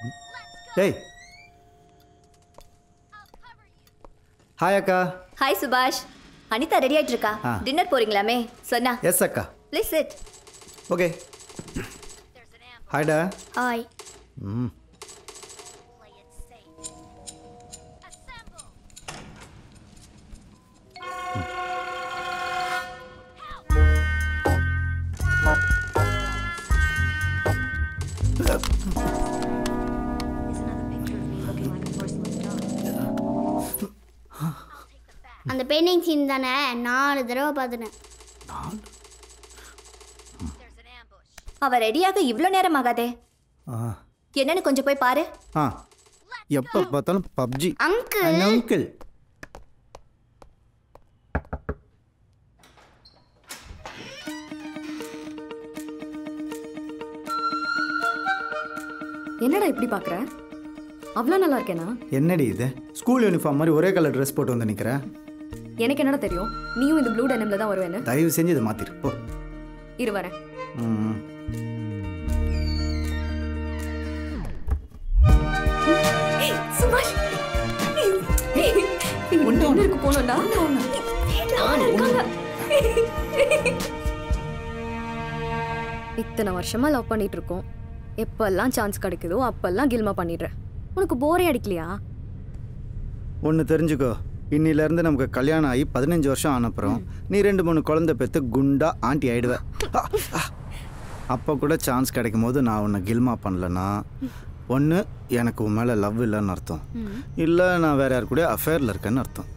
டேய் ஹாய் அக்கா ஹாய் சுபாஷ் அனிதா ரெடி ஆயிட்டு இருக்கா ஆ. டின்னர் போறீங்களாமே சொன்னா எஸ் அக்கா ப்ளீஸ் சிட் ஓகே ஹாய்டா ஹாய் ம் அந்த பெயிண்டிங் சீன் தானே நாலு தடவை பார்த்துட்டேன் அவ ரெடியாக இவ்ளோ நேரம் ஆகாதே ஆ என்னன்னு கொஞ்சம் போய் பாரு ஆ எப்போ பார்த்தாலும் பப்ஜி அங்கிள் அங்கிள் என்னடா இப்படி பார்க்குற அவ்வளோ நல்லா இருக்கேனா என்னடி இது ஸ்கூல் யூனிஃபார்ம் மாதிரி ஒரே கலர் ட்ரெஸ் போட்டு வந்து நிற்கிறேன் எனக்கு என்னடா தெரியும் நீயும் இந்த ப்ளூ டெனிமில் தான் வருவேன்னு தயவு செஞ்சு இதை மாற்றிரு போ இரு வரேன் ம் சுபாஷ் டின்னருக்கு போகணும்டா நான் இருக்காங்க இத்தனை வருஷமா லவ் பண்ணிட்டு இருக்கோம் எப்பெல்லாம் சான்ஸ் கிடைக்குதோ அப்பெல்லாம் கில்மா பண்ணிடுறேன் உனக்கு போரே அடிக்கலையா ஒன்று தெரிஞ்சுக்கோ இன்னிலேருந்து நமக்கு கல்யாணம் ஆகி பதினஞ்சு வருஷம் ஆனப்புறம் நீ ரெண்டு மூணு குழந்தை பெற்று குண்டா ஆண்டி ஆயிடுவ அப்போ கூட சான்ஸ் கிடைக்கும் போது நான் உன்னை கில்மா பண்ணலன்னா ஒன்று எனக்கு உன் மேலே லவ் இல்லைன்னு அர்த்தம் இல்லை நான் வேற யார் கூட அஃபேரில் இருக்கேன்னு அர்த்தம்